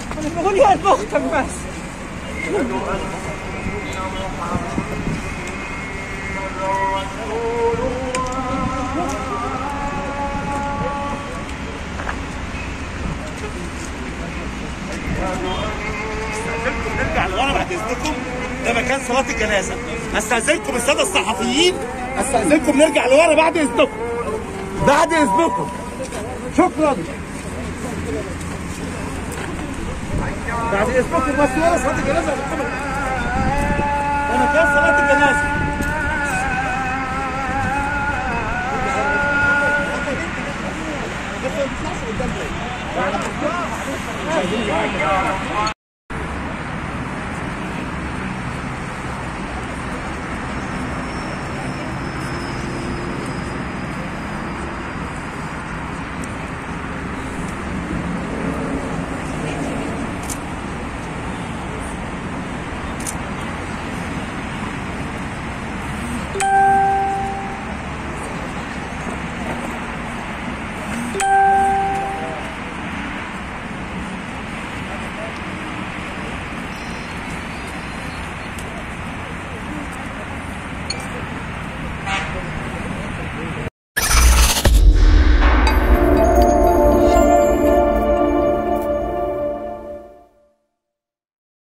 انا بقول يا قلب اختك بس استاذنكم نرجع لورا بعد اذنكم ده مكان صلاه الجنازه استاذنكم الساده الصحفيين استاذنكم نرجع لورا بعد اذنكم بعد اذنكم شكرا بعد اذنكم بس ورا صلاه الجنازه يا دكتور. ده مكان صلاه الجنازه